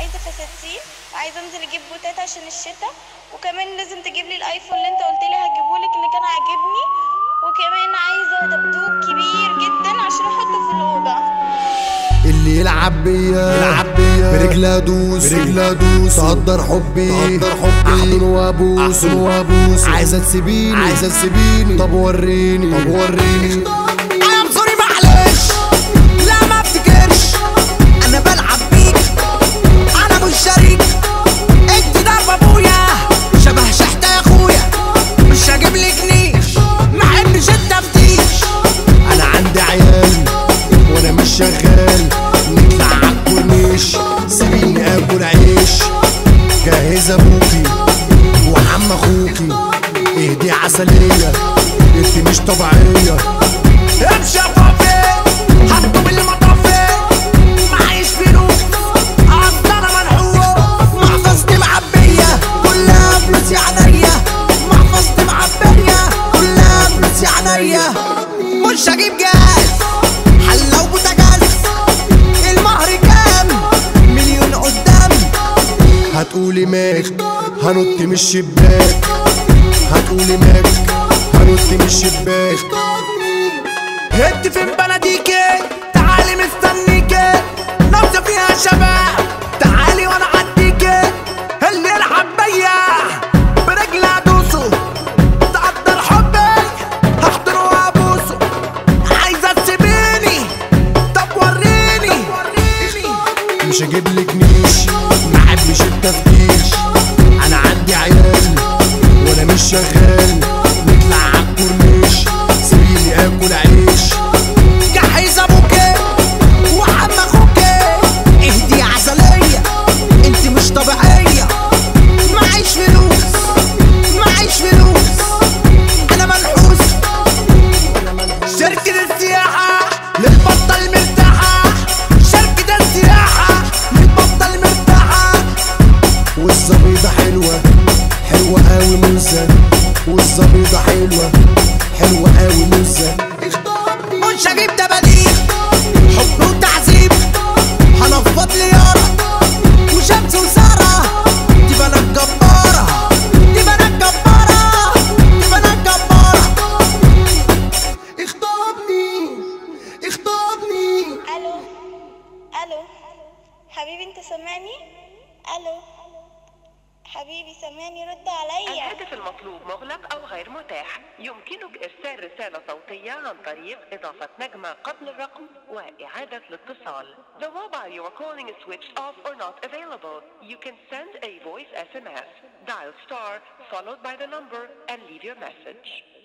عايزه فساتين وعايزه انزل اجيب بوتات عشان الشتاء وكمان لازم تجيب لي الايفون اللي انت قلت لي هجيبهولك اللي كان عاجبني وكمان عايزه دبدوب كبير جدا عشان احطه في الاوضه اللي يلعب بيا يلعب بيا برجلها ادوس برجلها ادوس تقدر حبي تقدر حبي احضن وابوس احضن وابوس عايزه تسيبيني عايزه تسيبيني طب وريني طب وريني I'm sorry معلش لا ما افتكرش انا بلعب بيك انا مش شريك انت ضرب ابويا شبه شحتة يا اخويا مش هجيب لي جنيه ما احبش التفتيش انا عندي عيال وانا مش شغال نطلع عالكورنيش سيبيني اكل عيش جهز ابوكي وعم اخوكي اهدي عسلية انت مش طبيعية امشي يا بابي حطه بالمطافي معيش فلوس اصل انا منحوس محفظتي معبية كلها فلوس يا عينيا محفظتي معبية كلها فلوس يا عينيا مش هجيب جاز حلة وبوتاجاز المهر كام مليون قدام هتقولي ماك هنط من الشباك هتقولي ماك هنط من الشباك انت فين بلديكي تعالي مستنيكي نفسي فيها شباب تعالي وانا عديكي اللي يلعب بيا برجلي ادوسه تقدر حبي هحضنه وابوسه عايزه تسيبيني طب وريني مش هجيب لك نيش ما احبش التفتيش انا عندي عيال وانا مش شغال نطلع عالكورنيش سيبيني اكل عيش جهز ابوكي وعم اخوكي اهدي عسلية انت مش طبيعية معيش فلوس معيش فلوس انا منحوس شركة السياحة للبطة المرتاحة شركة السياحة للبطة المرتاحة والزبيضة حلوة حلوة قوي موزة والزبيضة حلوة حلوة قوي موزة مش هجيب دباديب حب وتعذيب هنفض ليارة وشمس وسارة دي بنات جبارة دي بنات جبارة دي بنات جبارة اخطبني اخطبني الو الو حبيبي انت سامعني الو حبيبي سامعني رد عليا الهاتف المطلوب مغلق أو غير متاح يمكنك إرسال رسالة صوتية عن طريق إضافة نجمة قبل الرقم وإعادة الاتصال The mobile you are calling is switched off or not available. You can send a voice SMS. Dial star followed by the number and leave your message.